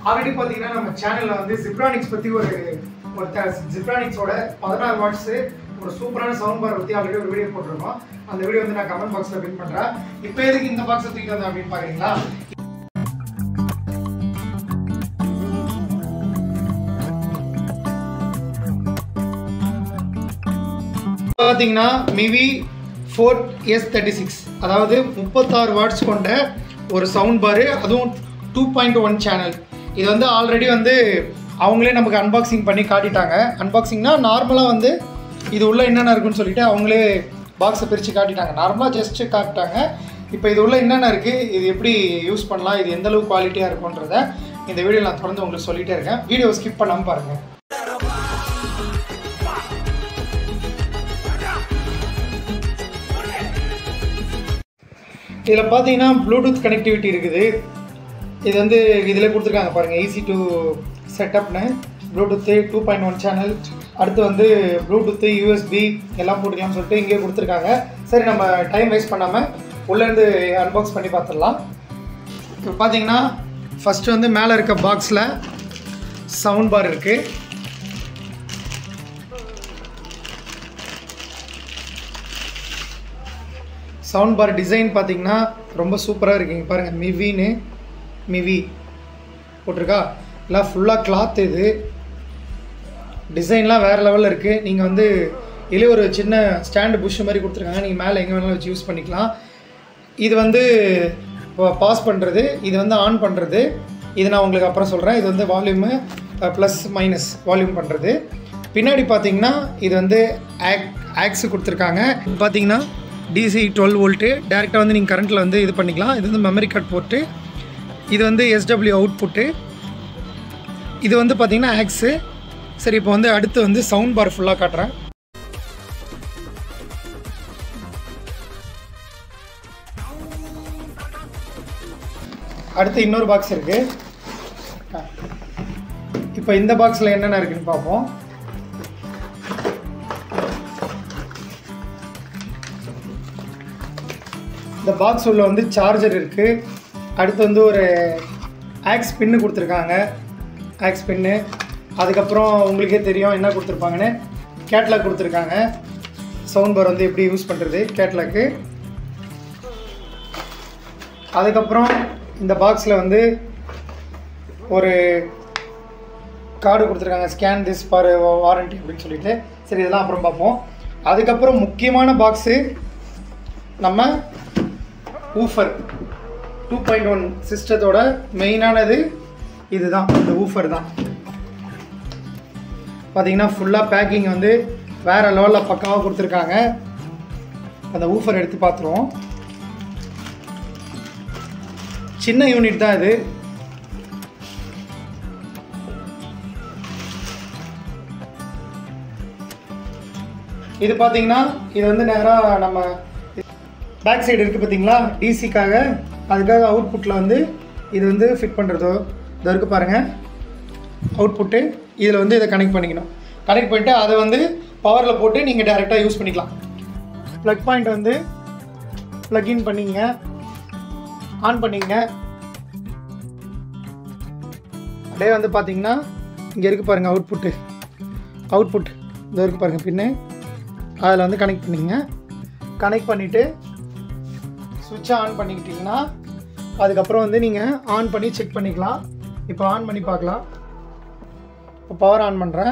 Already பார்த்தீங்கன்னா நம்ம சேனலில் வந்து ஜிப்ரானிக்ஸ் பற்றி ஒரு ஒரு ஜிப்ரானிக்ஸோட பதினாறு வாட்ஸு ஒரு சூப்பரான சவுண்ட் பார் பற்றி ஆல்ரெடி ஒரு வீடியோ போட்டிருக்கோம் அந்த வீடியோ வந்து நான் கமெண்ட் பாக்ஸில் பின் பண்ணுறேன் இப்போ எதுக்கு இந்த பாக்ஸை தூக்கி வந்தேன் அப்படின்னு பார்க்குறீங்களா பார்த்தீங்கன்னா Mivi four S thirty six அதாவது முப்பத்தாறு வாட்ஸ் கொண்ட ஒரு சவுண்ட் பாரு அதுவும் டூ பாயிண்ட் ஒன் சேனல் இது வந்து ஆல்ரெடி வந்து அவங்களே நமக்கு அன்பாக்சிங் பண்ணி காட்டிட்டாங்க அன்பாக்சிங்னா நார்மலாக வந்து இது உள்ள என்னென்ன இருக்குன்னு சொல்லிட்டு அவங்களே பாக்ஸை பிரித்து காட்டிட்டாங்க நார்மலாக ஜஸ்ட்டு காட்டிட்டாங்க இப்போ இது உள்ள என்னென்ன இருக்குது இது எப்படி யூஸ் பண்ணலாம் இது எந்த அளவுக்கு குவாலிட்டியாக இருக்குன்றத இந்த வீடியோ நான் தொடர்ந்து உங்களுக்கு சொல்லிட்டே இருக்கேன் வீடியோ ஸ்கிப் பண்ணாமல் பாருங்கள் இதில் பார்த்தீங்கன்னா ப்ளூடூத் கனெக்டிவிட்டி இருக்குது இது வந்து இதில் கொடுத்துருக்காங்க பாருங்கள் ஈஸி டு செட்டப்னு Bluetooth two point one channel அடுத்து வந்து ப்ளூடூத்து யூஎஸ்பி எல்லாம் போட்டுக்கலாம்னு சொல்லிட்டு இங்கே கொடுத்துருக்காங்க சரி நம்ம டைம் வேஸ்ட் பண்ணாமல் உள்ளேருந்து அன்பாக்ஸ் பண்ணி பார்த்துடலாம் இப்போ பார்த்தீங்கன்னா ஃபஸ்ட்டு வந்து மேலே இருக்க பாக்ஸில் சவுண்ட் பார் இருக்குது சவுண்ட் பார் டிசைன் பார்த்தீங்கன்னா ரொம்ப சூப்பராக இருக்குங்க பாருங்கள் மிவின்னு மிவி போட்டிருக்கா எல்லாம் ஃபுல்லாக கிளாத் இது டிசைன்லாம் வேறு லெவலில் இருக்குது நீங்கள் வந்து இதிலே ஒரு சின்ன ஸ்டாண்டு புஷ் மாதிரி கொடுத்துருக்காங்க நீங்கள் மேலே எங்கே வேணாலும் வச்சு யூஸ் பண்ணிக்கலாம் இது வந்து பாஸ் பண்ணுறது இது வந்து ஆன் பண்ணுறது இது நான் உங்களுக்கு அப்புறம் சொல்கிறேன் இது வந்து வால்யூமு ப்ளஸ் மைனஸ் வால்யூம் பண்ணுறது பின்னாடி பார்த்தீங்கன்னா இது வந்து ஆக் ஆக்ஸு கொடுத்துருக்காங்க பார்த்தீங்கன்னா டிசி டுவெல் வோல்ட்டு டேரெக்டாக வந்து நீங்கள் கரண்ட்டில் வந்து இது பண்ணிக்கலாம் இது வந்து மெமரி கார்டு போட்டு இது வந்து எஸ்டபிள்யூ அவுட்புட்டு இது வந்து பார்த்தீங்கன்னா ஆக்ஸு சரி இப்போ வந்து அடுத்து வந்து சவுண்ட் பார் ஃபுல்லாக காட்டுறேன் அடுத்து இன்னொரு பாக்ஸ் இருக்குது இப்போ இந்த பாக்ஸில் என்னென்ன இருக்குன்னு பார்ப்போம் இந்த பாக்ஸ் உள்ள வந்து சார்ஜர் இருக்குது அடுத்து வந்து ஒரு ஆக்ஸ் பின்னு கொடுத்துருக்காங்க ஆக்ஸ் பின்னு அதுக்கப்புறம் உங்களுக்கே தெரியும் என்ன கொடுத்துருப்பாங்கன்னு கேட்லாக் கொடுத்துருக்காங்க சவுண்ட் பார் வந்து எப்படி யூஸ் பண்ணுறது கேட்லாக்கு அதுக்கப்புறம் இந்த பாக்ஸில் வந்து ஒரு கார்டு கொடுத்துருக்காங்க ஸ்கேன் திஸ் ஃபார் வாரண்டி அப்படின்னு சொல்லிட்டு சரி இதெல்லாம் அப்புறம் பார்ப்போம் அதுக்கப்புறம் முக்கியமான பாக்ஸு நம்ம ஊஃபர் டூ பாயிண்ட் ஒன் சிஸ்டத்தோட மெயினானது இதுதான் இந்த ஊஃபர் தான் பார்த்தீங்கன்னா ஃபுல்லாக பேக்கிங் வந்து வேறு லெவலில் பக்காவாக கொடுத்துருக்காங்க அந்த ஊஃபர் எடுத்து பார்த்துருவோம் சின்ன யூனிட் தான் இது இது பார்த்தீங்கன்னா இது வந்து நேராக நம்ம பேக் சைடு இருக்குது பார்த்தீங்களா டிசிக்காக அதுக்காக அவுட்புட்டில் வந்து இது வந்து ஃபிட் பண்ணுறதோ இது இருக்குது பாருங்கள் அவுட்புட்டு இதில் வந்து இதை கனெக்ட் பண்ணிக்கணும் கனெக்ட் பண்ணிவிட்டு அதை வந்து பவரில் போட்டு நீங்கள் டேரெக்டாக யூஸ் பண்ணிக்கலாம் ப்ளக் பாயிண்ட் வந்து ப்ளக்இன் பண்ணிங்க ஆன் பண்ணிங்க அப்படியே வந்து பார்த்தீங்கன்னா இங்கே இருக்குது பாருங்கள் அவுட்புட்டு அவுட்புட் இது இருக்குது பாருங்கள் பின்னு அதில் வந்து கனெக்ட் பண்ணிங்க கனெக்ட் பண்ணிவிட்டு சுவிட்சை ஆன் பண்ணிக்கிட்டிங்கன்னா அதுக்கப்புறம் வந்து நீங்கள் ஆன் பண்ணி செக் பண்ணிக்கலாம் இப்போ ஆன் பண்ணி பார்க்கலாம் இப்போ பவர் ஆன் பண்ணுறேன்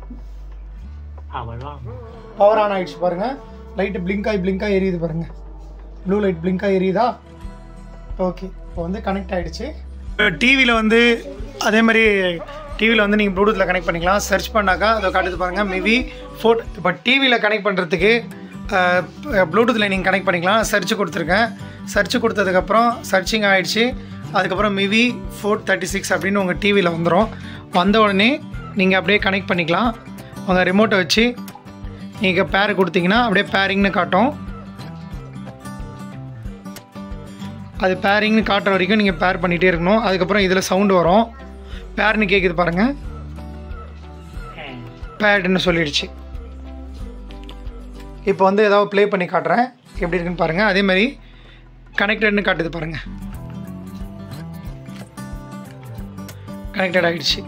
பவர் ஆன் ஆகிடுச்சு பாருங்கள் லைட்டு பிளிங்க் ஆகி பிளிங்க் ஆகி எரியுது பாருங்கள் ப்ளூ லைட் பிளிங்க் ஆகி எரியுதா ஓகே இப்போ வந்து கனெக்ட் ஆகிடுச்சு டிவியில் வந்து அதே மாதிரி டிவியில் வந்து நீங்கள் ப்ளூடூத்தில் கனெக்ட் பண்ணிக்கலாம் சர்ச் பண்ணாக்கா அதை காட்டுது பாருங்கள் மேபி ஃபோட் இப்போ டிவியில் கனெக்ட் பண்ணுறதுக்கு ப்ளூடூத்தில் நீங்கள் கனெக்ட் பண்ணிக்கலாம் சர்ச் கொடுத்துருக்கேன் சர்ச் கொடுத்ததுக்கப்புறம் சர்ச்சிங் ஆகிடுச்சு அதுக்கப்புறம் மிவி ஃபோர் தேர்ட்டி சிக்ஸ் அப்படின்னு உங்கள் டிவியில் வந்துடும் வந்த உடனே நீங்கள் அப்படியே கனெக்ட் பண்ணிக்கலாம் உங்கள் ரிமோட்டை வச்சு நீங்கள் பேர் கொடுத்தீங்கன்னா அப்படியே பேரிங்னு காட்டும் அது பேரிங்னு காட்டுற வரைக்கும் நீங்கள் பேர் பண்ணிகிட்டே இருக்கணும் அதுக்கப்புறம் இதில் சவுண்டு வரும் பேர்னு கேட்குது பாருங்கள் பேடுன்னு சொல்லிடுச்சு இப்போ வந்து ஏதாவது ப்ளே பண்ணி காட்டுறேன் எப்படி இருக்குன்னு பாருங்கள் அதே மாதிரி கனெக்டட்னு காட்டுது பாருங்கள் கனெக்டட் ஆகிடுச்சு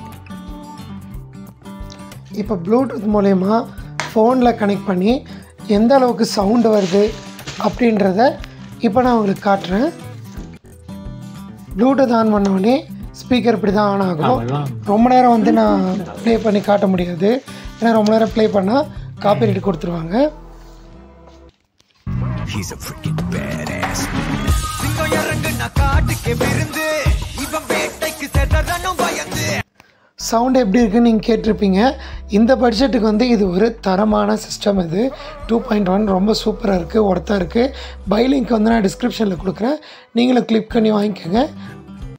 இப்போ ப்ளூடூத் மூலயமா ஃபோனில் கனெக்ட் பண்ணி எந்த அளவுக்கு சவுண்டு வருது அப்படின்றத இப்போ நான் உங்களுக்கு காட்டுறேன் ப்ளூடூத் ஆன் பண்ண உடனே ஸ்பீக்கர் இப்படி தான் ஆன் ஆகும் ரொம்ப நேரம் வந்து நான் ப்ளே பண்ணி காட்ட முடியாது ஏன்னா ரொம்ப நேரம் ப்ளே பண்ணால் காப்பிரைட் கொடுத்துருவாங்க He's a freaking badass. சிங்கம் இறங்குன காட்டுக்கு விருந்து இவன் வேட்டைக்கு செதறனும் பயந்து சவுண்ட் எப்படி இருக்குன்னு நீங்கள் கேட்டிருப்பீங்க இந்த பட்ஜெட்டுக்கு வந்து இது ஒரு தரமான சிஸ்டம் இது டூ பாயிண்ட் ஒன் ரொம்ப சூப்பராக இருக்குது ஒர்த்தாக இருக்குது பை லிங்க் வந்து நான் டிஸ்கிரிப்ஷனில் கொடுக்குறேன் நீங்களும் கிளிக் பண்ணி வாங்கிக்கோங்க